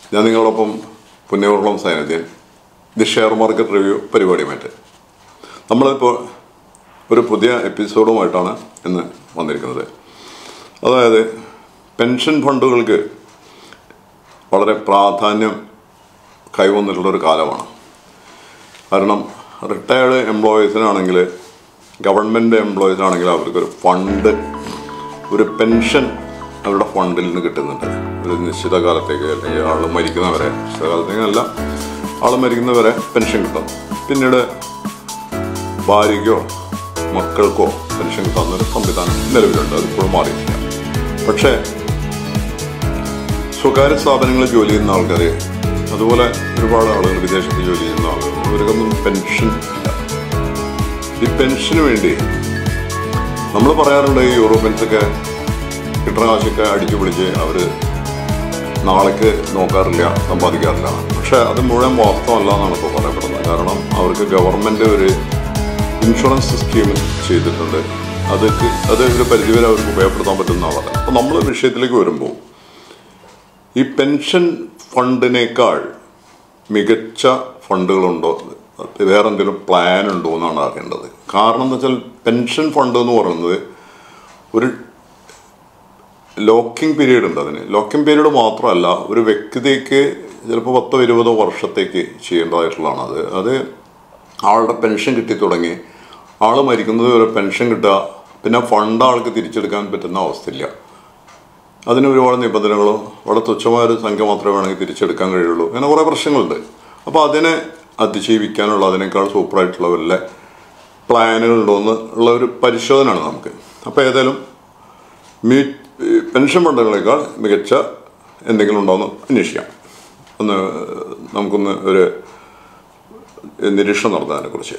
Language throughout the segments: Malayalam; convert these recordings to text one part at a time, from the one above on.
ഞാൻ നിങ്ങളോടൊപ്പം പുണ്യകുളം സൈനദ്യൻ ദി ഷെയർ മാർക്കറ്റ് റിവ്യൂ പരിപാടിയുമായിട്ട് നമ്മളിപ്പോൾ ഒരു പുതിയ എപ്പിസോഡുമായിട്ടാണ് ഇന്ന് വന്നിരിക്കുന്നത് അതായത് പെൻഷൻ ഫണ്ടുകൾക്ക് വളരെ പ്രാധാന്യം കൈവന്നിട്ടുള്ളൊരു കാലമാണ് കാരണം റിട്ടയർഡ് എംപ്ലോയീസിനാണെങ്കിൽ ഗവൺമെൻറ് എംപ്ലോയീസിനാണെങ്കിൽ അവർക്കൊരു ഫണ്ട് ഒരു പെൻഷൻ അവരുടെ ഫണ്ടിൽ നിന്ന് കിട്ടുന്നുണ്ട് ഒരു നിശ്ചിത കാലത്തേക്ക് അല്ലെങ്കിൽ ആൾ മരിക്കുന്നവരെ നിശ്ചിത കാലത്തേക്ക് അല്ല ആൾ മരിക്കുന്നവരെ പെൻഷൻ കിട്ടും പിന്നീട് ഭാര്യയ്ക്കോ മക്കൾക്കോ പെൻഷൻ കിട്ടാവുന്നൊരു സംവിധാനം നിലവിലുണ്ട് അതിപ്പോഴും മാറിയിട്ടില്ല പക്ഷേ സ്വകാര്യ സ്ഥാപനങ്ങളിൽ ജോലി ചെയ്യുന്ന ആൾക്കാർ അതുപോലെ ഒരുപാട് ആളുകൾ വിദേശത്ത് ജോലി ചെയ്യുന്ന ആളുകൾ ഇവർക്കൊന്നും പെൻഷൻ ഇല്ല ഈ പെൻഷന് വേണ്ടി നമ്മൾ പറയാറുണ്ട് ഈ യൂറോപ്യൻസൊക്കെ കിട്ടുന്ന കാശൊക്കെ അടിച്ചു പിടിച്ച് അവർ നാളേക്ക് നോക്കാറില്ല സമ്പാദിക്കാറില്ല പക്ഷെ അത് മുഴുവൻ വാസ്തവമല്ല എന്നാണ് ഇപ്പോൾ പറയപ്പെടുന്നത് കാരണം അവർക്ക് ഗവൺമെൻറ് ഒരു ഇൻഷുറൻസ് സ്കീം ചെയ്തിട്ടുണ്ട് അതൊക്കെ അത് ഒരു പരിധിവരെ അവർക്ക് ഉപയോഗപ്പെടുത്താൻ പറ്റുന്ന ആളാണ് അപ്പോൾ നമ്മൾ വിഷയത്തിലേക്ക് വരുമ്പോൾ ഈ പെൻഷൻ ഫണ്ടിനേക്കാൾ മികച്ച ഫണ്ടുകളുണ്ടോ വേറെ എന്തെങ്കിലും പ്ലാൻ ഉണ്ടോ എന്നാണ് അറിയേണ്ടത് കാരണം എന്ന് വെച്ചാൽ പെൻഷൻ ഫണ്ട് എന്ന് പറയുന്നത് ഒരു ലോക്കിംഗ് പീരീഡ് ഉണ്ട് അതിന് ലോക്കിംഗ് പീരീഡ് മാത്രമല്ല ഒരു വ്യക്തിക്ക് ചിലപ്പോൾ പത്തോ ഇരുപതോ വർഷത്തേക്ക് ചെയ്യേണ്ടതായിട്ടുള്ളതാണ് അത് അത് ആളുടെ പെൻഷൻ കിട്ടി തുടങ്ങി ആൾ മരിക്കുന്നത് വരെ പെൻഷൻ കിട്ടുക പിന്നെ ഫണ്ട് ആൾക്ക് തിരിച്ചെടുക്കാൻ പറ്റുന്ന അവസ്ഥയില്ല അതിന് ഒരുപാട് നിബന്ധനകളോ വളരെ തുച്ഛമായ ഒരു സംഖ്യ മാത്രമേ വേണമെങ്കിൽ തിരിച്ചെടുക്കാൻ കഴിയുള്ളൂ അങ്ങനെ കുറേ പ്രശ്നങ്ങളുണ്ട് അപ്പോൾ അതിനെ അതിജീവിക്കാനുള്ള അതിനേക്കാൾ സൂപ്പറായിട്ടുള്ള വല്ല പ്ലാനുകളുണ്ടോ എന്ന് ഉള്ള ഒരു പരിശോധനയാണ് നമുക്ക് അപ്പോൾ ഏതായാലും മീ പെൻഷൻ ഫണ്ടുകളേക്കാൾ മികച്ച എന്തെങ്കിലും ഉണ്ടോ എന്ന് അന്വേഷിക്കാം ഒന്ന് നമുക്കൊന്ന് ഒരു നിരീക്ഷണം നടത്താൻ അതിനെക്കുറിച്ച്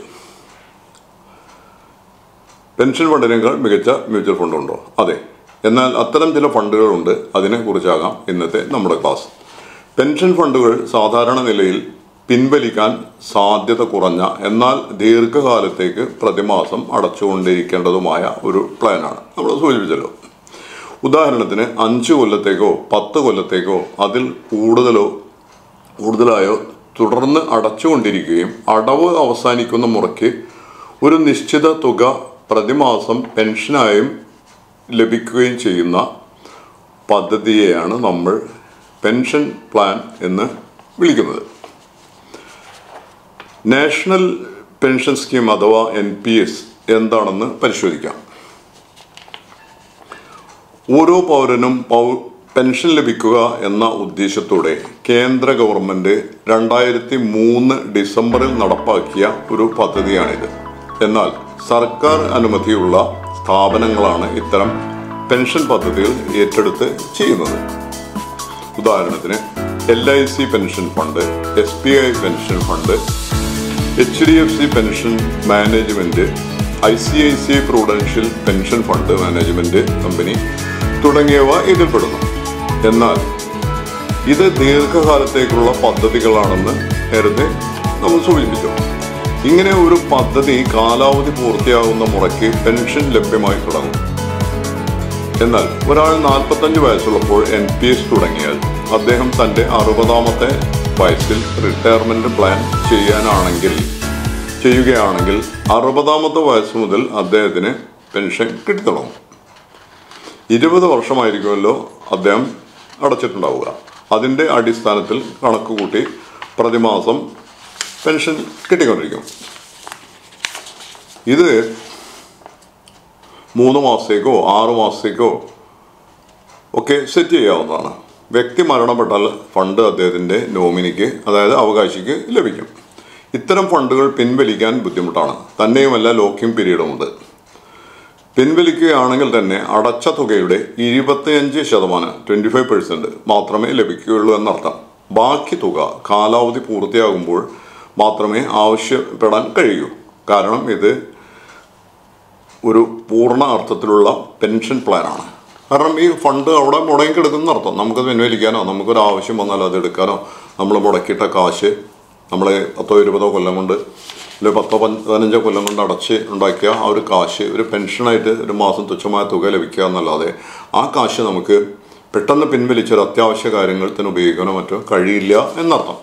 പെൻഷൻ ഫണ്ടിനേക്കാൾ മികച്ച മ്യൂച്വൽ ഫണ്ടുണ്ടോ അതെ എന്നാൽ അത്തരം ചില ഫണ്ടുകളുണ്ട് അതിനെക്കുറിച്ചാകാം ഇന്നത്തെ നമ്മുടെ ക്ലാസ് പെൻഷൻ ഫണ്ടുകൾ സാധാരണ നിലയിൽ പിൻവലിക്കാൻ സാധ്യത കുറഞ്ഞ എന്നാൽ ദീർഘകാലത്തേക്ക് പ്രതിമാസം അടച്ചുകൊണ്ടിരിക്കേണ്ടതുമായ ഒരു പ്ലാനാണ് നമ്മൾ സൂചിപ്പിച്ചല്ലോ ഉദാഹരണത്തിന് അഞ്ച് കൊല്ലത്തേക്കോ പത്ത് കൊല്ലത്തേക്കോ അതിൽ കൂടുതലോ കൂടുതലായോ തുടർന്ന് അടച്ചുകൊണ്ടിരിക്കുകയും അടവ് അവസാനിക്കുന്ന മുറയ്ക്ക് ഒരു നിശ്ചിത തുക പ്രതിമാസം പെൻഷനായും ലഭിക്കുകയും ചെയ്യുന്ന പദ്ധതിയെയാണ് നമ്മൾ പെൻഷൻ പ്ലാൻ എന്ന് വിളിക്കുന്നത് നാഷണൽ പെൻഷൻ സ്കീം അഥവാ എൻ പി എസ് എന്താണെന്ന് പരിശോധിക്കാം ഓരോ പൗരനും പൗ പെൻഷൻ ലഭിക്കുക എന്ന ഉദ്ദേശത്തോടെ കേന്ദ്ര ഗവൺമെന്റ് രണ്ടായിരത്തി മൂന്ന് ഡിസംബറിൽ നടപ്പാക്കിയ ഒരു പദ്ധതിയാണിത് എന്നാൽ സർക്കാർ അനുമതിയുള്ള സ്ഥാപനങ്ങളാണ് ഇത്തരം പെൻഷൻ പദ്ധതികൾ ഏറ്റെടുത്ത് ചെയ്യുന്നത് ഉദാഹരണത്തിന് L I C pension fund S B I pension fund H D F C pension management I C I C prudential pension fund management company തുടങ്ങിയവ ഇതിൽപ്പെടുന്നു എന്നാൽ ഇത് ദീർഘകാലത്തേക്കുള്ള പദ്ധതികളാണെന്ന് നേരത്തെ നമ്മൾ സൂചിപ്പിച്ചു ഇങ്ങനെ ഒരു പദ്ധതി കാലാവധി പൂർത്തിയാകുന്ന മുറയ്ക്ക് പെൻഷൻ ലഭ്യമായി തുടങ്ങും എന്നാൽ ഒരാൾ നാൽപ്പത്തഞ്ച് വയസ്സുള്ളപ്പോൾ എൻ പി എസ് തുടങ്ങിയാൽ അദ്ദേഹം തൻ്റെ അറുപതാമത്തെ വയസ്സിൽ റിട്ടയർമെന്റ് പ്ലാൻ ചെയ്യാനാണെങ്കിൽ ചെയ്യുകയാണെങ്കിൽ അറുപതാമത്തെ വയസ്സ് മുതൽ അദ്ദേഹത്തിന് പെൻഷൻ കിട്ടിത്തുടങ്ങും ഇരുപത് വർഷമായിരിക്കുമല്ലോ അദ്ദേഹം അടച്ചിട്ടുണ്ടാവുക അതിൻ്റെ അടിസ്ഥാനത്തിൽ കണക്ക് കൂട്ടി പ്രതിമാസം പെൻഷൻ കിട്ടിക്കൊണ്ടിരിക്കും ഇത് മൂന്ന് മാസത്തേക്കോ ആറ് മാസത്തേക്കോ ഒക്കെ സെറ്റ് ചെയ്യാവുന്നതാണ് വ്യക്തി മരണപ്പെട്ടാൽ ഫണ്ട് അദ്ദേഹത്തിൻ്റെ നോമിനിക്ക് അതായത് അവകാശിക്ക് ലഭിക്കും ഇത്തരം ഫണ്ടുകൾ പിൻവലിക്കാൻ ബുദ്ധിമുട്ടാണ് തന്നെയുമല്ല ലോക്കിംഗ് പീരീഡുമുണ്ട് പിൻവലിക്കുകയാണെങ്കിൽ തന്നെ അടച്ച തുകയുടെ ഇരുപത്തിയഞ്ച് ശതമാനം ട്വൻറ്റി ഫൈവ് പെർസെൻറ്റ് മാത്രമേ ലഭിക്കുകയുള്ളൂ എന്നർത്ഥം ബാക്കി തുക കാലാവധി പൂർത്തിയാകുമ്പോൾ മാത്രമേ ആവശ്യപ്പെടാൻ കഴിയൂ കാരണം ഇത് ഒരു പൂർണ്ണ അർത്ഥത്തിലുള്ള പെൻഷൻ പ്ലാനാണ് കാരണം ഈ ഫണ്ട് അവിടെ മുടങ്ങി കിടക്കുന്ന അർത്ഥം നമുക്കത് പിൻവലിക്കാനോ നമുക്കൊരു ആവശ്യം വന്നാൽ അത് എടുക്കാനോ നമ്മൾ മുടക്കിയിട്ട കാശ് നമ്മളെ പത്തോ ഇരുപതോ കൊല്ലം കൊണ്ട് അല്ലെങ്കിൽ പത്തോ പഞ്ച് പതിനഞ്ചോ കൊല്ലം കൊണ്ട് അടച്ച് ഉണ്ടാക്കിയ ആ ഒരു കാശ് ഒരു പെൻഷനായിട്ട് ഒരു മാസം തുച്ഛമായ തുക ലഭിക്കുക എന്നല്ലാതെ ആ കാശ് നമുക്ക് പെട്ടെന്ന് പിൻവലിച്ചൊരു അത്യാവശ്യ കാര്യത്തിന് ഉപയോഗിക്കാനോ മറ്റോ കഴിയില്ല എന്നർത്ഥം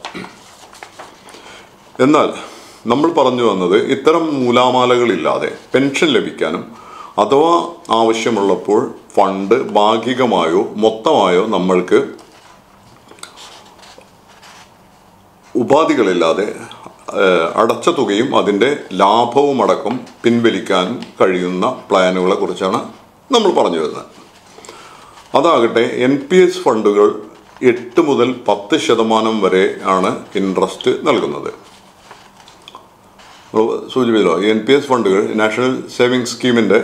എന്നാൽ നമ്മൾ പറഞ്ഞു വന്നത് ഇത്തരം നൂലാമാലകളില്ലാതെ പെൻഷൻ ലഭിക്കാനും അഥവാ ആവശ്യമുള്ളപ്പോൾ ഫണ്ട് ഭാഗികമായോ മൊത്തമായോ നമ്മൾക്ക് ഉപാധികളില്ലാതെ ഏഹ്, അടച്ച തുകയും അതിൻ്റെ ലാഭവും അടക്കം പിൻവലിക്കാൻ കഴിയുന്ന പ്ലാനുകളെ കുറിച്ചാണ് നമ്മൾ പറഞ്ഞു വരുന്നത് അതാകട്ടെ എൻ പി എസ് ഫണ്ടുകൾ എട്ട് മുതൽ പത്ത് ശതമാനം വരെ ആണ് ഇൻട്രസ്റ്റ് നൽകുന്നത് നമ്മൾ സൂചിപ്പിച്ചല്ലോ എൻ പി എസ് ഫണ്ടുകൾ നാഷണൽ സേവിങ്സ് സ്കീമിൻ്റെ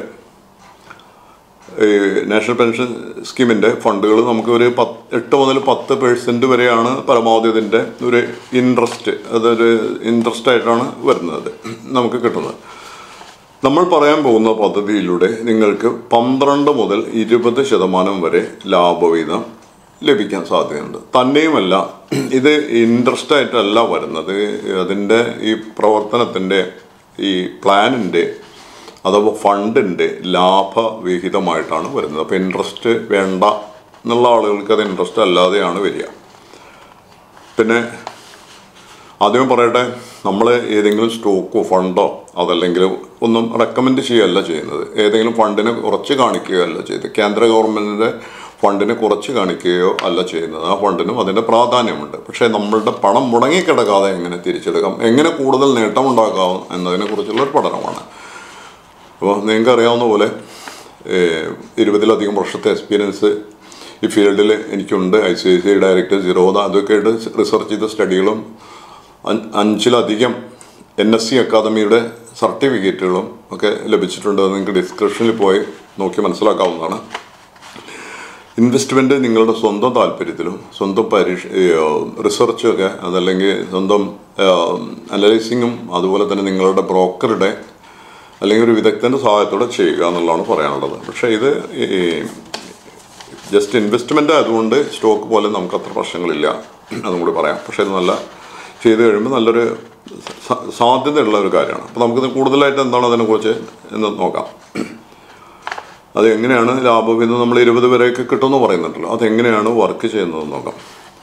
ഈ നാഷണൽ പെൻഷൻ സ്കീമിൻ്റെ ഫണ്ടുകൾ നമുക്ക് ഒരു പത്ത് എട്ട് മുതൽ പത്ത് പേഴ്സൻറ്റ് വരെയാണ് പരമാവധി ഇതിൻ്റെ ഒരു ഇൻട്രസ്റ്റ് അതൊരു ഇൻട്രസ്റ്റ് ആയിട്ടാണ് വരുന്നത് നമുക്ക് കിട്ടുന്നത് നമ്മൾ പറയാൻ പോകുന്ന പദ്ധതിയിലൂടെ നിങ്ങൾക്ക് പന്ത്രണ്ട് മുതൽ ഇരുപത് ശതമാനം വരെ ലാഭവിഹിതം ലഭിക്കാൻ സാധ്യതയുണ്ട് തന്നെയുമല്ല ഇത് ഇൻട്രസ്റ്റ് ആയിട്ടല്ല വരുന്നത് അതിൻ്റെ ഈ പ്രവർത്തനത്തിൻ്റെ ഈ പ്ലാനിൻ്റെ അഥവാ ഫണ്ടിൻ്റെ ലാഭവിഹിതമായിട്ടാണ് വരുന്നത് അപ്പോൾ ഇൻട്രസ്റ്റ് വേണ്ട എന്നുള്ള ആളുകൾക്ക് അത് ഇൻട്രസ്റ്റ് അല്ലാതെയാണ് വരിക പിന്നെ ആദ്യം പറയട്ടെ നമ്മൾ ഏതെങ്കിലും സ്റ്റോക്കോ ഫണ്ടോ അതല്ലെങ്കിൽ ഒന്നും റെക്കമെൻഡ് ചെയ്യുകയല്ല ചെയ്യുന്നത് ഏതെങ്കിലും ഫണ്ടിനെ കുറച്ച് കാണിക്കുകയല്ല ചെയ്തത് കേന്ദ്ര ഗവൺമെൻറ്റിൻ്റെ ഫണ്ടിനെ കുറച്ച് കാണിക്കുകയോ അല്ല ചെയ്യുന്നത് ആ ഫണ്ടിനും അതിൻ്റെ പ്രാധാന്യമുണ്ട് പക്ഷേ നമ്മളുടെ പണം മുടങ്ങിക്കിടക്കാതെ എങ്ങനെ തിരിച്ചെടുക്കാം എങ്ങനെ കൂടുതൽ നേട്ടമുണ്ടാക്കാം എന്നതിനെക്കുറിച്ചുള്ള ഒരു പഠനമാണ് അപ്പോൾ നിങ്ങൾക്ക് അറിയാവുന്ന പോലെ ഏഹ്, ഇരുപതിലധികം വർഷത്തെ എക്സ്പീരിയൻസ് ഈ ഫീൽഡിൽ എനിക്കുണ്ട് I C I C director Zerodha അതൊക്കെ ആയിട്ട് റിസർച്ച് ചെയ്ത സ്റ്റഡികളും അഞ്ച് അഞ്ചിലധികം എൻ എസ് സി അക്കാദമിയുടെ സർട്ടിഫിക്കറ്റുകളും ഒക്കെ ലഭിച്ചിട്ടുണ്ട് അത് നിങ്ങൾക്ക് ഡിസ്ക്രിപ്ഷനിൽ പോയി നോക്കി മനസ്സിലാക്കാവുന്നതാണ് ഇൻവെസ്റ്റ്മെൻറ്റ് നിങ്ങളുടെ സ്വന്തം താല്പര്യത്തിലും സ്വന്തം പരീക്ഷ റിസർച്ചും ഒക്കെ അതല്ലെങ്കിൽ സ്വന്തം അനലൈസിങ്ങും അതുപോലെ തന്നെ നിങ്ങളുടെ ബ്രോക്കറുടെ അല്ലെങ്കിൽ ഒരു വിദഗ്ധൻ്റെ സഹായത്തോടെ ചെയ്യുക എന്നുള്ളതാണ് പറയാനുള്ളത് പക്ഷേ ഇത് ഈ ജസ്റ്റ് ഇൻവെസ്റ്റ്മെൻ്റ് ആയതുകൊണ്ട് സ്റ്റോക്ക് പോലെ നമുക്ക് അത്ര പ്രശ്നങ്ങളില്ല അതും കൂടി പറയാം പക്ഷേ ഇത് നല്ല ചെയ്ത് കഴിയുമ്പോൾ നല്ലൊരു സ- സാധ്യതയുള്ള ഒരു കാര്യമാണ് അപ്പോൾ നമുക്കിത് കൂടുതലായിട്ട് എന്താണ് അതിനെക്കുറിച്ച് എന്ന് നോക്കാം അത് എങ്ങനെയാണ് ലാഭവിഹിതം നമ്മൾ ഇരുപത് വരെയൊക്കെ കിട്ടുമെന്ന് പറയുന്നുണ്ടല്ലോ അതെങ്ങനെയാണ് വർക്ക് ചെയ്യുന്നതെന്ന് നോക്കാം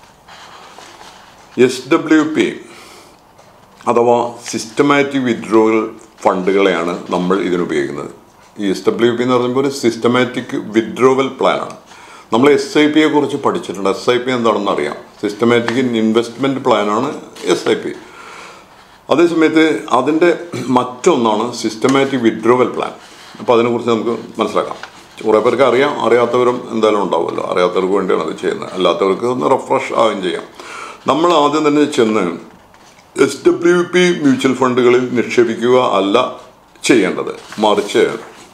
എസ് ഡബ്ല്യു പി അഥവാ സിസ്റ്റമാറ്റിക് വിഡ്രോവൽ ഫണ്ടുകളെയാണ് നമ്മൾ ഇതിനുപയോഗിക്കുന്നത് ഈ എസ് ഡബ്ല്യു പി എന്ന് പറയുമ്പോൾ ഒരു സിസ്റ്റമാറ്റിക് വിഡ്രോവൽ പ്ലാനാണ് നമ്മൾ എസ് ഐ പിയെ കുറിച്ച് പഠിച്ചിട്ടുണ്ട് എസ് ഐ പി എന്താണെന്ന് അറിയാം സിസ്റ്റമാറ്റിക് ഇൻവെസ്റ്റ്മെൻറ്റ് പ്ലാനാണ് എസ് ഐ പി അതേസമയത്ത് അതിൻ്റെ മറ്റൊന്നാണ് സിസ്റ്റമാറ്റിക് വിഡ്രോവൽ പ്ലാൻ അപ്പോൾ അതിനെക്കുറിച്ച് നമുക്ക് മനസ്സിലാക്കാം കുറേ പേർക്ക് അറിയാം അറിയാത്തവരും എന്തായാലും ഉണ്ടാവുമല്ലോ അറിയാത്തവർക്ക് വേണ്ടിയാണ് അത് ചെയ്യുന്നത് അല്ലാത്തവർക്ക് ഒന്ന് റിഫ്രഷ് ആവുകയും ചെയ്യാം നമ്മൾ ആദ്യം തന്നെ ചെന്ന് എസ് ഡബ്ല്യു പി മ്യൂച്വൽ ഫണ്ടുകളിൽ നിക്ഷേപിക്കുക അല്ല ചെയ്യേണ്ടത് മറിച്ച്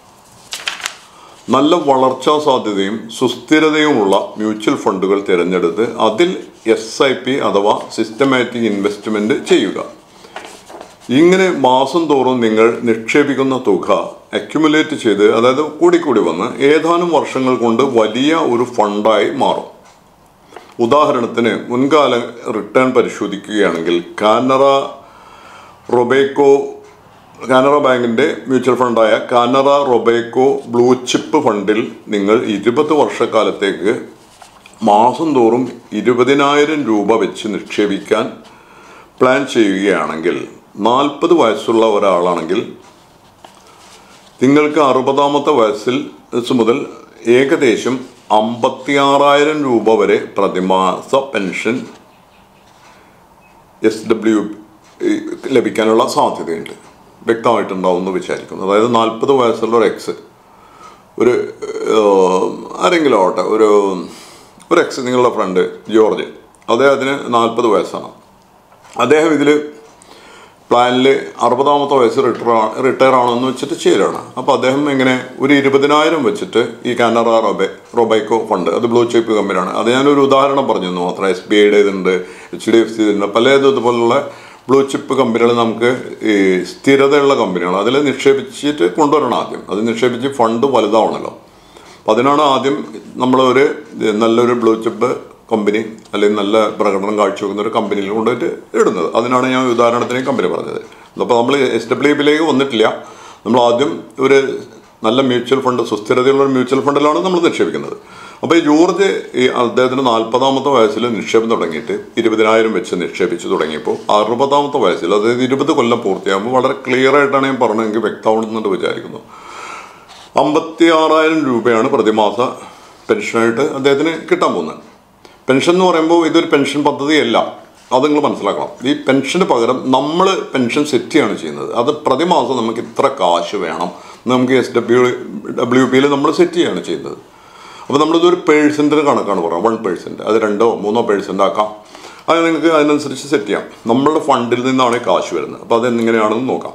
നല്ല വളർച്ചാ സാധ്യതയും സുസ്ഥിരതയുമുള്ള മ്യൂച്വൽ ഫണ്ടുകൾ തിരഞ്ഞെടുത്ത് അതിൽ എസ് ഐ പി അഥവാ സിസ്റ്റമാറ്റിക് ഇൻവെസ്റ്റ്മെൻറ്റ് ചെയ്യുക ഇങ്ങനെ മാസം തോറും നിങ്ങൾ നിക്ഷേപിക്കുന്ന തുക അക്യുമുലേറ്റ് ചെയ്ത് അതായത് കൂടിക്കൂടി വന്ന് ഏതാനും വർഷങ്ങൾ കൊണ്ട് വലിയ ഒരു ഫണ്ടായി മാറും ഉദാഹരണത്തിന് മുൻകാല റിട്ടേൺ പരിശോധിക്കുകയാണെങ്കിൽ കാനറ റൊബേക്കോ കാനറ ബാങ്കിൻ്റെ മ്യൂച്വൽ ഫണ്ടായ കാനറ റൊബേക്കോ ബ്ലൂ ചിപ്പ് ഫണ്ടിൽ നിങ്ങൾ ഇരുപത് വർഷക്കാലത്തേക്ക് മാസം തോറും ഇരുപതിനായിരം രൂപ വെച്ച് നിക്ഷേപിക്കാൻ പ്ലാൻ ചെയ്യുകയാണെങ്കിൽ നാൽപ്പത് വയസ്സുള്ള ഒരാളാണെങ്കിൽ നിങ്ങൾക്ക് അറുപതാമത്തെ വയസ്സിൽ വെച്ച് മുതൽ ഏകദേശം അമ്പത്തിയാറായിരം രൂപ വരെ പ്രതിമാസ പെൻഷൻ എസ് ഡബ്ല്യു ലഭിക്കാനുള്ള സാധ്യതയുണ്ട് വ്യക്തമായിട്ടുണ്ടാവും എന്ന് വിചാരിക്കുന്നു അതായത് നാൽപ്പത് വയസ്സുള്ള ഒരു എക്സ് ഒരു ഏഹ്, ആരെങ്കിലും ആവട്ടെ ഒരു ഒരു എക്സ് നിങ്ങളുടെ ഫ്രണ്ട് ജോർജ് അദ്ദേഹത്തിന് നാൽപ്പത് വയസ്സാണ് അദ്ദേഹം ഇതിൽ പ്ലാനിൽ അറുപതാമത്തെ വയസ്സ് റിട്ടയർ റിട്ടയർ ആണെന്ന് വെച്ചിട്ട് ചേരുകയാണ് അപ്പോൾ അദ്ദേഹം ഇങ്ങനെ ഒരു ഇരുപതിനായിരം വെച്ചിട്ട് ഈ കാനറ റൊബെ റൊബൈക്കോ ഫണ്ട് അത് ബ്ലൂ ചിപ്പ് കമ്പനിയാണ് അത് ഞാനൊരു ഉദാഹരണം പറഞ്ഞു തന്നു മാത്രം എസ് ബി ഐയുടെ ഇതുണ്ട് എച്ച് ഡി എഫ് സി ഇതുണ്ട് പല ഇതുപോലുള്ള ബ്ലൂ ചിപ്പ് കമ്പനികൾ നമുക്ക് ഈ സ്ഥിരതയുള്ള കമ്പനികൾ അതിൽ നിക്ഷേപിച്ചിട്ട് കൊണ്ടുവരണം ആദ്യം അത് നിക്ഷേപിച്ച് ഫണ്ട് വലുതാവണമല്ലോ അപ്പോൾ അതിനാണ് ആദ്യം നമ്മൾ ഒരു നല്ലൊരു ബ്ലൂ ചിപ്പ് കമ്പനി അല്ലെങ്കിൽ നല്ല പ്രകടനം കാഴ്ചവെക്കുന്ന ഒരു കമ്പനിയിൽ കൊണ്ടുപോയിട്ട് ഇടുന്നത് അതിനാണ് ഞാൻ ഉദാഹരണത്തിന് ഈ കമ്പനി പറഞ്ഞത് അപ്പോൾ നമ്മൾ എസ് ഡബ്ല്യു പിയിലേക്ക് വന്നിട്ടില്ല നമ്മൾ ആദ്യം ഒരു നല്ല മ്യൂച്വൽ ഫണ്ട് സുസ്ഥിരതയുള്ള ഒരു മ്യൂച്വൽ ഫണ്ടിലാണ് നമ്മൾ നിക്ഷേപിക്കുന്നത് അപ്പോൾ ഈ ജോർജ് ഈ അദ്ദേഹത്തിന് നാൽപ്പതാമത്തെ വയസ്സിൽ നിക്ഷേപം തുടങ്ങിയിട്ട് ഇരുപതിനായിരം വെച്ച് നിക്ഷേപിച്ച് തുടങ്ങിയപ്പോൾ അറുപതാമത്തെ വയസ്സിൽ അതായത് ഇരുപത് കൊല്ലം പൂർത്തിയാകുമ്പോൾ വളരെ ക്ലിയർ ആയിട്ടാണ് ഞാൻ പറഞ്ഞതെങ്കിൽ വ്യക്തമാണെന്നുണ്ട് വിചാരിക്കുന്നു അമ്പത്തി ആറായിരം രൂപയാണ് പ്രതിമാസ പെൻഷനായിട്ട് അദ്ദേഹത്തിന് കിട്ടാൻ പോകുന്നത് പെൻഷൻ എന്ന് പറയുമ്പോൾ ഇതൊരു പെൻഷൻ പദ്ധതിയല്ല അത് നിങ്ങൾ മനസ്സിലാക്കണം ഈ പെൻഷന് പകരം നമ്മൾ പെൻഷൻ സെറ്റ് ചെയ്യാണ് ചെയ്യുന്നത് അത് പ്രതിമാസം നമുക്ക് ഇത്ര കാശ് വേണം നമുക്ക് എസ് ഡബ്ല്യു ഡബ്ല്യു പിയിൽ നമ്മൾ സെറ്റ് ചെയ്യാണ് ചെയ്യുന്നത് അപ്പോൾ നമ്മളിതൊരു പേഴ്സൻറ്റിന് കണക്കാണ് പറയുന്നത് വൺ പേഴ്സൻറ്റ് അത് രണ്ടോ മൂന്നോ പേഴ്സൻ്റ് ആക്കാം അത് നിങ്ങൾക്ക് അതിനനുസരിച്ച് സെറ്റ് ചെയ്യാം നമ്മളുടെ ഫണ്ടിൽ നിന്നാണ് ഈ കാശ് വരുന്നത് അപ്പോൾ അത് എങ്ങനെയാണെന്ന് നോക്കാം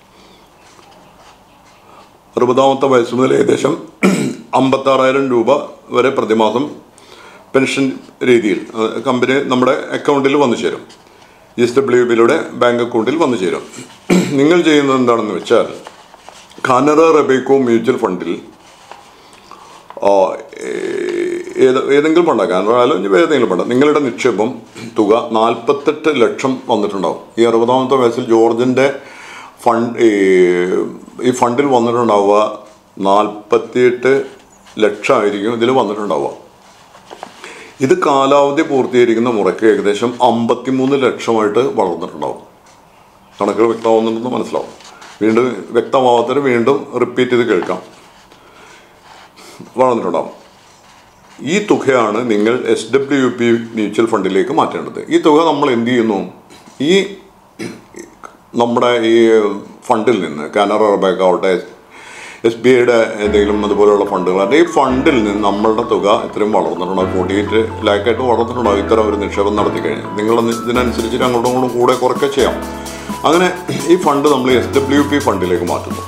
അറുപതാമത്തെ വയസ്സ് മുതൽ ഏകദേശം അമ്പത്താറായിരം രൂപ വരെ പ്രതിമാസം പെൻഷൻ രീതിയിൽ അത് കമ്പനി നമ്മുടെ അക്കൗണ്ടിൽ വന്നു ചേരും എസ് ഡബ്ല്യു ബിയിലൂടെ ബാങ്ക് അക്കൗണ്ടിൽ വന്നു ചേരും നിങ്ങൾ ചെയ്യുന്നത് എന്താണെന്ന് വെച്ചാൽ കാനറ റബേക്കോ മ്യൂച്വൽ ഫണ്ടിൽ ആ, ഏ- ഏത് ഏതെങ്കിലും ഫണ്ടാണ് കാനറ ആയാലും ഇനി ഏതെങ്കിലും ഫണ്ട് നിങ്ങളുടെ നിക്ഷേപം തുക നാൽപ്പത്തെട്ട് ലക്ഷം വന്നിട്ടുണ്ടാവും ഈ അറുപതാമത്തെ വയസ്സിൽ ജോർജിൻ്റെ ഫണ്ട് ഈ ഈ ഫണ്ടിൽ വന്നിട്ടുണ്ടാവുക നാൽപ്പത്തിയെട്ട് ലക്ഷമായിരിക്കും ഇതിൽ വന്നിട്ടുണ്ടാവുക ഇത് കാലാവധി പൂർത്തീകരിക്കുന്ന മുറയ്ക്ക് ഏകദേശം അമ്പത്തിമൂന്ന് ലക്ഷമായിട്ട് വളർന്നിട്ടുണ്ടാവും കണക്കുകൾ വ്യക്തമാവുന്നുണ്ടെന്ന് മനസ്സിലാവും വീണ്ടും വ്യക്തമാവാത്തവർ വീണ്ടും റിപ്പീറ്റ് ചെയ്ത് കേൾക്കാം വളർന്നിട്ടുണ്ടാവും ഈ തുകയാണ് നിങ്ങൾ S W U P mutual ഫണ്ടിലേക്ക് മാറ്റേണ്ടത് ഈ തുക നമ്മൾ എന്ത് ചെയ്യുന്നു ഈ നമ്മുടെ ഈ ഫണ്ടിൽ നിന്ന് കാനറ റബേക്ക് ആവട്ടെ എസ് ബി ഐയുടെ എന്തെങ്കിലും അതുപോലെയുള്ള ഫണ്ടുകളായിട്ട് ഈ ഫണ്ടിൽ നിന്ന് നമ്മളുടെ തുക ഇത്രയും വളർന്നിട്ടുണ്ടാവും ഫോർട്ടി എയ്റ്റ് ലാക്കായിട്ട് വളർന്നിട്ടുണ്ടാവും ഇത്തരം ഒരു നിക്ഷേപം നടത്തി കഴിഞ്ഞാൽ നിങ്ങൾ ഇതിനനുസരിച്ചിട്ട് അങ്ങോട്ടും ഇങ്ങോട്ടും കൂടെ കുറയ്ക്കുക ചെയ്യാം അങ്ങനെ ഈ ഫണ്ട് നമ്മൾ എസ് ഡബ്ല്യു പി ഫണ്ടിലേക്ക് മാറ്റുന്നു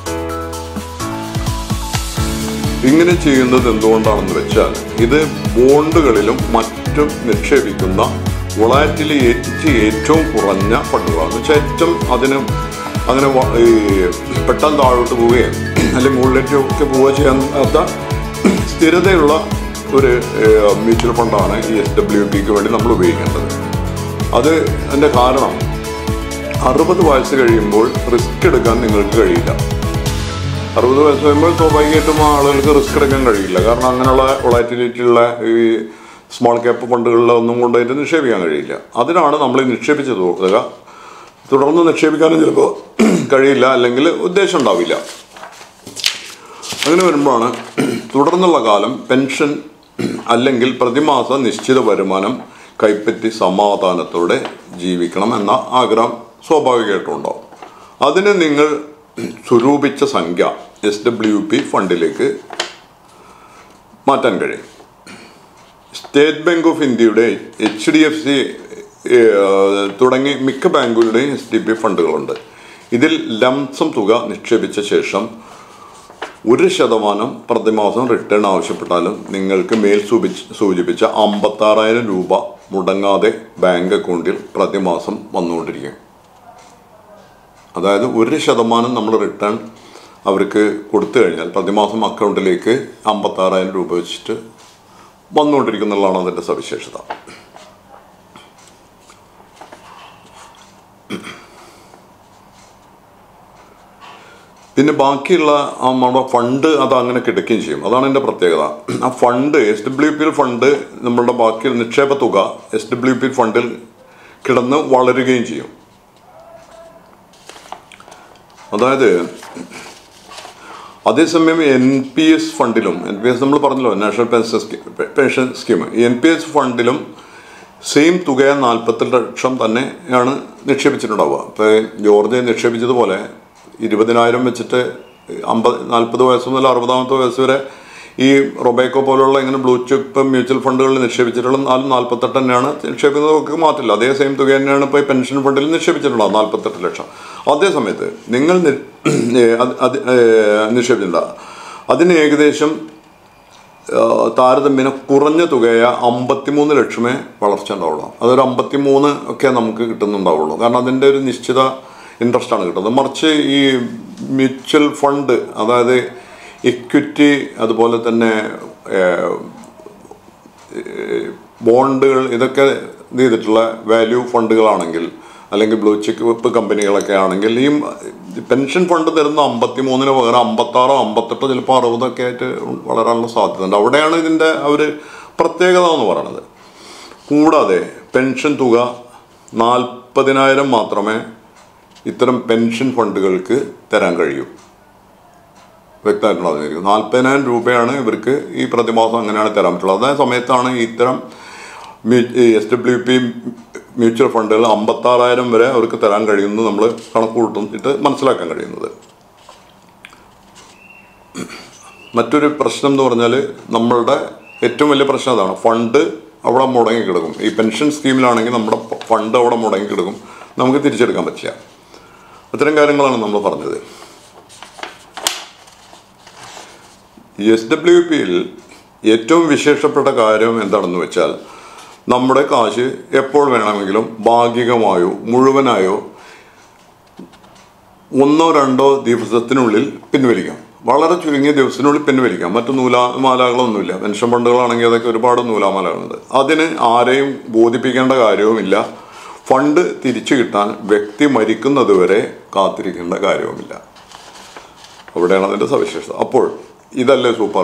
ഇങ്ങനെ ചെയ്യുന്നത് എന്തുകൊണ്ടാണെന്ന് വെച്ചാൽ ഇത് ബോണ്ടുകളിലും മറ്റും നിക്ഷേപിക്കുന്ന വൊളാറ്റിലിറ്റി ഏറ്റവും കുറഞ്ഞ ഫണ്ടുകളാണ് എന്ന് വെച്ചാൽ ഏറ്റവും അതിന് അങ്ങനെ വ- ഈ പെട്ടെന്ന് താഴോട്ട് പോവുകയും അല്ലെങ്കിൽ മുകളിലേക്കൊക്കെ പോവുക ചെയ്യാത്ത സ്ഥിരതയുള്ള ഒരു ഏഹ്, മ്യൂച്വൽ ഫണ്ടാണ് ഈ എസ് ഡബ്ല്യു പിക്ക് വേണ്ടി നമ്മൾ ഉപയോഗിക്കേണ്ടത് അത് അതിൻ്റെ കാരണം അറുപത് വയസ്സ് കഴിയുമ്പോൾ റിസ്ക് എടുക്കാൻ നിങ്ങൾക്ക് കഴിയില്ല അറുപത് വയസ്സ് കഴിയുമ്പോൾ സ്വാഭാവികമായിട്ടും ആളുകൾക്ക് റിസ്ക് എടുക്കാൻ കഴിയില്ല കാരണം അങ്ങനെയുള്ള വൊളാറ്റിലിറ്റി ഉള്ള ഈ സ്മോൾ ക്യാപ്പ് ഫണ്ടുകളിലൊന്നും കൊണ്ടുപോയിട്ട് നിക്ഷേപിക്കാൻ കഴിയില്ല അതിനാണ് നമ്മൾ ഈ നിക്ഷേപിച്ച തുക തുടർന്ന് നിക്ഷേപിക്കാനും ചിലപ്പോൾ കഴിയില്ല അല്ലെങ്കിൽ ഉദ്ദേശം ഉണ്ടാവില്ല അങ്ങനെ വരുമ്പോഴാണ് തുടർന്നുള്ള കാലം പെൻഷൻ അല്ലെങ്കിൽ പ്രതിമാസ നിശ്ചിത വരുമാനം കൈപ്പറ്റി സമാധാനത്തോടെ ജീവിക്കണം എന്ന ആഗ്രഹം സ്വാഭാവികമായിട്ടും ഉണ്ടാവും അതിന് നിങ്ങൾ സ്വരൂപിച്ച സംഖ്യ എസ് ഡബ്ല്യു പി ഫണ്ടിലേക്ക് മാറ്റാൻ കഴിയും സ്റ്റേറ്റ് ബാങ്ക് ഓഫ് ഇന്ത്യയുടെ എച്ച് ഡി എഫ് സി തുടങ്ങി മിക്ക ബാങ്കുകളുടെയും എസ് ഡി പി ഫണ്ടുകളുണ്ട് ഇതിൽ ലംസം തുക നിക്ഷേപിച്ച ശേഷം ഒരു ശതമാനം പ്രതിമാസം റിട്ടേൺ ആവശ്യപ്പെട്ടാലും നിങ്ങൾക്ക് മേൽ സൂചിപ്പിച്ച സൂചിപ്പിച്ച അമ്പത്താറായിരം രൂപ മുടങ്ങാതെ ബാങ്ക് അക്കൗണ്ടിൽ പ്രതിമാസം വന്നുകൊണ്ടിരിക്കും അതായത് ഒരു ശതമാനം നമ്മൾ റിട്ടേൺ അവർക്ക് കൊടുത്തു കഴിഞ്ഞാൽ പ്രതിമാസം അക്കൗണ്ടിലേക്ക് അമ്പത്താറായിരം രൂപ വെച്ചിട്ട് വന്നുകൊണ്ടിരിക്കുന്നുള്ളതാണ് അതിൻ്റെ സവിശേഷത പിന്നെ ബാക്കിയുള്ള ആ നമ്മുടെ ഫണ്ട് അത് അങ്ങനെ കിടക്കുകയും ചെയ്യും അതാണ് എൻ്റെ പ്രത്യേകത ആ fund S W P fund നമ്മളുടെ ബാക്കി നിക്ഷേപ തുക എസ് ഡബ്ല്യു പി ഫണ്ടിൽ കിടന്ന് വളരുകയും ചെയ്യും അതായത് അതേസമയം എൻ പി എസ് ഫണ്ടിലും എൻ പി എസ് നമ്മൾ പറഞ്ഞല്ലോ national pension scheme pension scheme N P S ഫണ്ടിലും സെയിം തുക നാൽപ്പത്തെട്ട് ലക്ഷം തന്നെയാണ് നിക്ഷേപിച്ചിട്ടുണ്ടാവുക ഇപ്പോൾ ജോർജ് നിക്ഷേപിച്ചതുപോലെ ഇരുപതിനായിരം വെച്ചിട്ട് അമ്പത് നാൽപ്പത് വയസ്സ് മുതൽ അറുപതാമത്തെ വയസ്സ് വരെ ഈ റൊബേക്കോ പോലുള്ള ഇങ്ങനെ ബ്ലൂ ചിപ്പ് മ്യൂച്വൽ ഫണ്ടുകളിൽ നിക്ഷേപിച്ചിട്ടുള്ള നാല് നാൽപ്പത്തെട്ട് തന്നെയാണ് നിക്ഷേപിക്കുന്നതൊക്കെ മാറ്റില്ല അതേ സെയിം തുക തന്നെയാണ് ഇപ്പോൾ ഈ പെൻഷൻ ഫണ്ടിൽ നിക്ഷേപിച്ചിട്ടുള്ളത് നാൽപ്പത്തെട്ട് ലക്ഷം അതേ സമയത്ത് നിങ്ങൾ നി- ഏ, അത് അത് ഏ, നിക്ഷേപിച്ചിട്ടുണ്ട അതിന് ഏകദേശം ആ, താരതമ്യേന കുറഞ്ഞ തുകയായ അമ്പത്തിമൂന്ന് ലക്ഷമേ വളർച്ച ഉണ്ടാവുള്ളൂ അതൊരു അമ്പത്തിമൂന്ന് ഒക്കെ നമുക്ക് കിട്ടുന്നുണ്ടാവുള്ളൂ കാരണം അതിൻ്റെ ഒരു നിശ്ചിത ഇൻട്രസ്റ്റ് ആണ് കിട്ടുന്നത് മറിച്ച് ഈ മ്യൂച്വൽ ഫണ്ട് അതായത് ഇക്വിറ്റി അതുപോലെ തന്നെ ഏഹ്, ഏഹ്, ബോണ്ടുകൾ ഇതൊക്കെ ഇത് ചെയ്തിട്ടുള്ള വാല്യൂ ഫണ്ടുകളാണെങ്കിൽ അല്ലെങ്കിൽ ബ്ലൂ ചിപ്പ് കമ്പനികളൊക്കെ ആണെങ്കിൽ ഈ പെൻഷൻ ഫണ്ട് തരുന്ന അമ്പത്തി മൂന്നിന് പകരം അമ്പത്താറോ അമ്പത്തെട്ടോ ചിലപ്പോൾ അറുപതൊക്കെ ആയിട്ട് വളരാനുള്ള സാധ്യതയുണ്ട് അവിടെയാണ് ഇതിൻ്റെ ഒരു പ്രത്യേകത എന്ന് പറയുന്നത് കൂടാതെ പെൻഷൻ തുക നാൽപ്പതിനായിരം മാത്രമേ ഇത്തരം പെൻഷൻ ഫണ്ടുകൾക്ക് തരാൻ കഴിയൂ വ്യക്തമായിട്ടുള്ള അതിനായിരിക്കും നാൽപ്പതിനായിരം രൂപയാണ് ഇവർക്ക് ഈ പ്രതിമാസം അങ്ങനെയാണ് തരാൻ പറ്റുള്ളത് അതേ സമയത്താണ് ഇത്തരം എസ് ഡബ്ല്യു പി മ്യൂച്വൽ ഫണ്ടുകൾ അമ്പത്താറായിരം വരെ അവർക്ക് തരാൻ കഴിയുമെന്ന് നമ്മൾ കണക്ക് കൂട്ടിട്ട് മനസ്സിലാക്കാൻ കഴിയുന്നത് മറ്റൊരു പ്രശ്നം എന്ന് പറഞ്ഞാൽ നമ്മളുടെ ഏറ്റവും വലിയ പ്രശ്നം അതാണ് ഫണ്ട് അവിടെ മുടങ്ങി കിടക്കും ഈ പെൻഷൻ സ്കീമിലാണെങ്കിൽ നമ്മുടെ ഫണ്ട് അവിടെ മുടങ്ങി കിടക്കും നമുക്ക് തിരിച്ചെടുക്കാൻ പറ്റില്ല അത്തരം കാര്യങ്ങളാണ് നമ്മൾ പറഞ്ഞത് എസ് ഡബ്ല്യു പിയിൽ ഏറ്റവും വിശേഷപ്പെട്ട കാര്യം എന്താണെന്ന് വെച്ചാൽ നമ്മുടെ കാശ് എപ്പോൾ വേണമെങ്കിലും ഭാഗികമായോ മുഴുവനായോ ഒന്നോ രണ്ടോ ദിവസത്തിനുള്ളിൽ പിൻവലിക്കാം വളരെ ചുരുങ്ങിയ ദിവസത്തിനുള്ളിൽ പിൻവലിക്കാം മറ്റു നൂലാമാലകളൊന്നുമില്ല പെൻഷൻ ഫണ്ടുകളാണെങ്കിൽ അതൊക്കെ ഒരുപാട് നൂലാമാലകളുണ്ട് അതിന് ആരെയും ബോധിപ്പിക്കേണ്ട കാര്യവുമില്ല ഫണ്ട് തിരിച്ചു കിട്ടാൻ വ്യക്തി മരിക്കുന്നതുവരെ കാത്തിരിക്കേണ്ട കാര്യവുമില്ല അവിടെയാണ് അതിൻ്റെ സവിശേഷത അപ്പോൾ ഇതല്ലേ സൂപ്പർ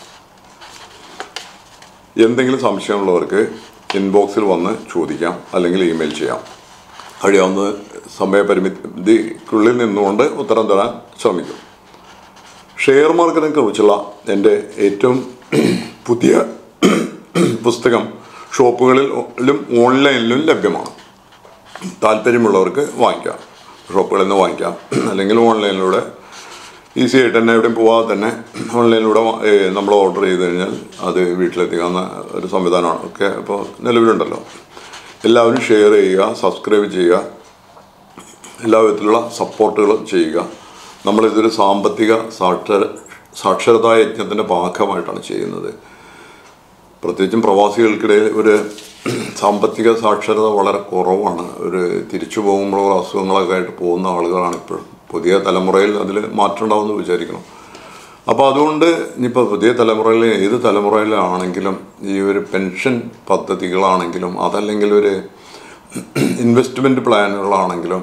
എന്തെങ്കിലും സംശയമുള്ളവർക്ക് ഇൻബോക്സിൽ വന്ന് ചോദിക്കാം അല്ലെങ്കിൽ ഇമെയിൽ ചെയ്യാം കഴിയാവുന്ന സമയപരിമിതിക്കുള്ളിൽ നിന്നുകൊണ്ട് ഉത്തരം തരാൻ ശ്രമിക്കും ഷെയർ മാർക്കറ്റിനെ കുറിച്ചുള്ള എൻ്റെ ഏറ്റവും പുതിയ പുസ്തകം ഷോപ്പുകളിലും ഓൺലൈനിലും ലഭ്യമാണ് താല്പര്യമുള്ളവർക്ക് വാങ്ങിക്കാം ഷോപ്പുകളിൽ നിന്ന് വാങ്ങിക്കാം അല്ലെങ്കിൽ ഓൺലൈനിലൂടെ ഈസി ആയിട്ട് തന്നെ എവിടെയും പോവാതെ തന്നെ ഓൺലൈനിലൂടെ വാ- ഏ, നമ്മൾ ഓർഡർ ചെയ്ത് കഴിഞ്ഞാൽ അത് വീട്ടിലെത്തിക്കാവുന്ന ഒരു സംവിധാനമാണ് ഒക്കെ ഇപ്പോൾ നിലവിലുണ്ടല്ലോ എല്ലാവരും ഷെയർ ചെയ്യുക സബ്സ്ക്രൈബ് ചെയ്യുക എല്ലാ വിധത്തിലുള്ള സപ്പോർട്ടുകളും ചെയ്യുക നമ്മളിതൊരു സാമ്പത്തിക സാക്ഷര സാക്ഷരതാ യജ്ഞത്തിൻ്റെ ഭാഗമായിട്ടാണ് ചെയ്യുന്നത് പ്രത്യേകിച്ചും പ്രവാസികൾക്കിടയിൽ ഒരു സാമ്പത്തിക സാക്ഷരത വളരെ കുറവാണ് ഒരു തിരിച്ചു പോകുമ്പോൾ അസുഖങ്ങളൊക്കെ ആയിട്ട് പോകുന്ന ആളുകളാണ് ഇപ്പോഴും പുതിയ തലമുറയിൽ അതിൽ മാറ്റം ഉണ്ടാവുമെന്ന് വിചാരിക്കണം അപ്പോൾ അതുകൊണ്ട് ഇനിയിപ്പോൾ പുതിയ തലമുറയിൽ ഏത് തലമുറയിലാണെങ്കിലും ഈ ഒരു പെൻഷൻ പദ്ധതികളാണെങ്കിലും അതല്ലെങ്കിൽ ഒരു ഇൻവെസ്റ്റ്മെൻറ്റ് പ്ലാനുകളാണെങ്കിലും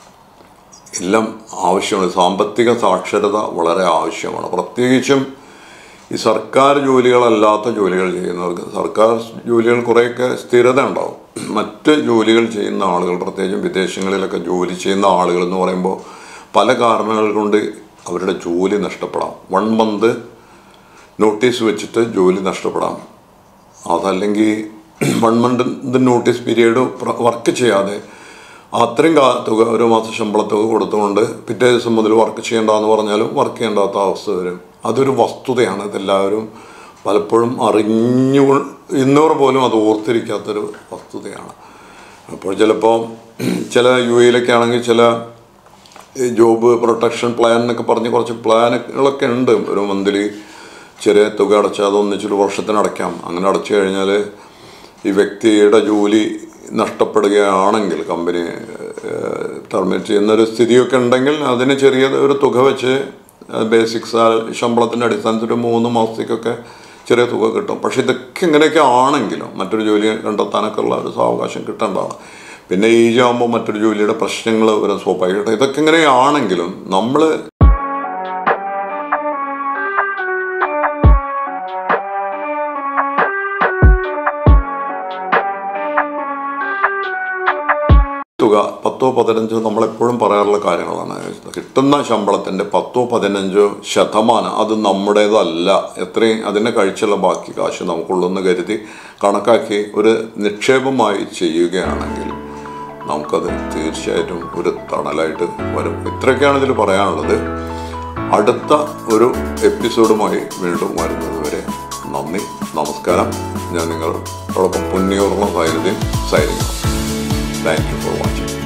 എല്ലാം ആവശ്യമാണ് സാമ്പത്തിക സാക്ഷരത വളരെ ആവശ്യമാണ് പ്രത്യേകിച്ചും ഈ സർക്കാർ ജോലികളല്ലാത്ത ജോലികൾ ചെയ്യുന്നവർക്ക് സർക്കാർ ജോലികൾ കുറേയൊക്കെ സ്ഥിരത ഉണ്ടാവും മറ്റ് ജോലികൾ ചെയ്യുന്ന ആളുകൾ പ്രത്യേകിച്ചും വിദേശങ്ങളിലൊക്കെ ജോലി ചെയ്യുന്ന ആളുകൾ എന്ന് പറയുമ്പോൾ പല കാരണങ്ങൾ കൊണ്ട് അവരുടെ ജോലി നഷ്ടപ്പെടാം വൺ മന്ത് നോട്ടീസ് വെച്ചിട്ട് ജോലി നഷ്ടപ്പെടാം അതല്ലെങ്കിൽ one month notice period work ചെയ്യാതെ അത്രയും കാ തുക ഒരു മാസം ശമ്പള തുക കൊടുത്തുകൊണ്ട് പിറ്റേ ദിവസം മുതൽ വർക്ക് ചെയ്യേണ്ടെന്ന് പറഞ്ഞാലും വർക്ക് ചെയ്യേണ്ടാത്ത അവസ്ഥ വരും അതൊരു വസ്തുതയാണ് ഇതെല്ലാവരും പലപ്പോഴും അറിഞ്ഞു ഇന്നവർ പോലും അത് ഓർത്തിരിക്കാത്തൊരു വസ്തുതയാണ് അപ്പോൾ ചിലപ്പോൾ ചില യു എയിലൊക്കെ ആണെങ്കിൽ ചില ഈ ജോബ് പ്രൊട്ടക്ഷൻ പ്ലാൻ എന്നൊക്കെ പറഞ്ഞ് കുറച്ച് പ്ലാനുകളൊക്കെ ഉണ്ട് ഒരു മന്ത്ലി ചെറിയ തുക അടച്ചാൽ അത് ഒന്നിച്ചൊരു വർഷത്തിന് അടയ്ക്കാം അങ്ങനെ അടച്ചു കഴിഞ്ഞാൽ ഈ വ്യക്തിയുടെ ജോലി നഷ്ടപ്പെടുകയാണെങ്കിൽ കമ്പനി ടെർമിനേറ്റ് ചെയ്യുന്ന ഒരു സ്ഥിതിയൊക്കെ ഉണ്ടെങ്കിൽ അതിന് ചെറിയ ഒരു തുക വെച്ച് ബേസിക് ശമ്പളത്തിൻ്റെ അടിസ്ഥാനത്തിൽ ഒരു മൂന്ന് മാസത്തേക്കൊക്കെ ചെറിയ തുക കിട്ടും പക്ഷെ ഇതൊക്കെ ഇങ്ങനെയൊക്കെ ആണെങ്കിലും മറ്റൊരു ജോലി കണ്ടെത്താനൊക്കെ ഉള്ള ഒരു സാവകാശം കിട്ടേണ്ടതാണ് പിന്നെ ഏജ് ആകുമ്പോൾ മറ്റൊരു ജോലിയുടെ പ്രശ്നങ്ങൾ വരും സ്വാഭാവികമായിട്ട് ഇതൊക്കെ ഇങ്ങനെയാണെങ്കിലും നമ്മൾ തുക പത്തോ പതിനഞ്ചോ നമ്മളെപ്പോഴും പറയാറുള്ള കാര്യങ്ങളാണ് കിട്ടുന്ന ശമ്പളത്തിൻ്റെ പത്തോ പതിനഞ്ചോ ശതമാനം അത് നമ്മുടേതല്ല എത്രയും അതിനെ കഴിച്ചുള്ള ബാക്കി കാശ് നമുക്കുള്ളെന്ന് കരുതി കണക്കാക്കി ഒരു നിക്ഷേപമായി ചെയ്യുകയാണെങ്കിൽ നമുക്കത് തീർച്ചയായിട്ടും ഒരു തണലായിട്ട് വരും ഇത്രയൊക്കെയാണ് ഇതിൽ പറയാനുള്ളത് അടുത്ത ഒരു എപ്പിസോഡുമായി വീണ്ടും വരുന്നത് വരെ നന്ദി നമസ്കാരം ഞാൻ നിങ്ങളോടൊപ്പം പുണ്യോർമ്മ സൈനുദ്ദീൻ സൈനിക Thank you for watching.